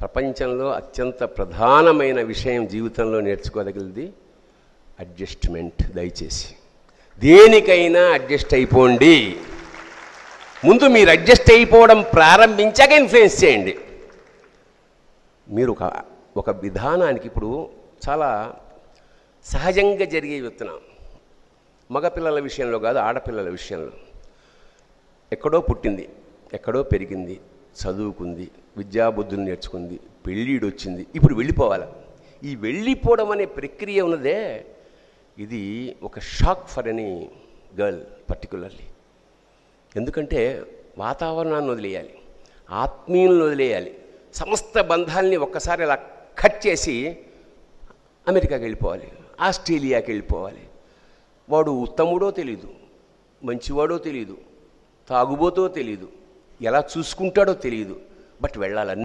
ప్రపంచంలో అత్యంత ప్రధానమైన విషయం జీవితంలో నేర్చుకోదగినది అడ్జస్ట్మెంట్ దయచేసి దేనికైనా అడ్జస్ట్ అయిపోండి ముందు మీరు అడ్జస్ట్ అయిపోవడం ప్రారంభించాక ఇన్ఫ్లుయెన్స్ చేయండి మీరు ఒక ఒక విధానానికి ఇప్పుడు చాలా సహజంగా జరిగే విత్తనం మగపిల్లల విషయంలో కాదు ఆడపిల్లల విషయంలో ఎక్కడో పుట్టింది ఎక్కడో పెరిగింది చదువుకుంది విద్యాబుద్ధులు నేర్చుకుంది పెళ్ళిడు వచ్చింది ఇప్పుడు వెళ్ళిపోవాలి ఈ వెళ్ళిపోవడం అనే ప్రక్రియ ఉన్నదే ఇది ఒక shock for any girl particularly ఎందుకంటే వాతావరణాన్ని వదిలేయాలి ఆత్మీయులను వదిలేయాలి సమస్త బంధాలని ఒక్కసారి ఇలా కట్ చేసి అమెరికాకి వెళ్ళిపోవాలి ఆస్ట్రేలియాకి వెళ్ళిపోవాలి వాడు ఉత్తముడో తెలీదు మంచివాడో తెలీదు తాగుబోతో తెలీదు ఎలా చూసుకుంటాడో తెలియదు బట్ వెళ్ళాలి